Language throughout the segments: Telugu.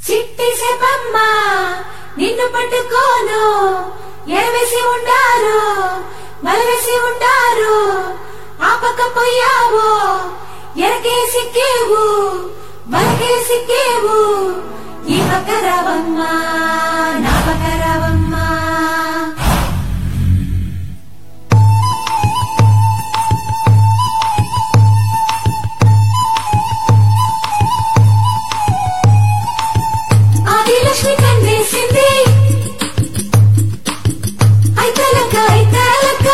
చిట్టి సెపమ్మ నిన్ను పట్టుకోను ఎరవేసి ఉండారు మలవేసి ఉండారు ఆపకపోయావు ఎరకే సిక్కేవు బలకే సిక్కేవు ఈ పక్కరావమ్మా నా పక్కరావమ్మా ఆదిలక్ష్మి కన్నేసింది ఐతలక ఐతలక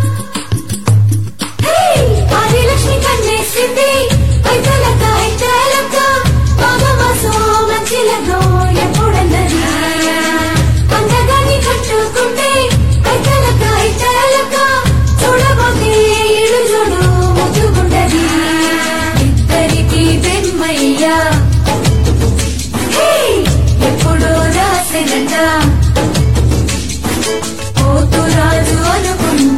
హే ఆదిలక్ష్మి కన్నేసింది ఐతలక ఐతలక మామమాసో మంచిలగో ఎప్పుడన్నది అందగాని కట్టుకుంటే ఐతలక ఐతలక చూడబోతే ఇడు చూడు ముద్దుగుండది ఇద్దరికి బెమ్మయ్యా హే! ఎప్పుడో రాసినట పోతురాజు అనుకున్న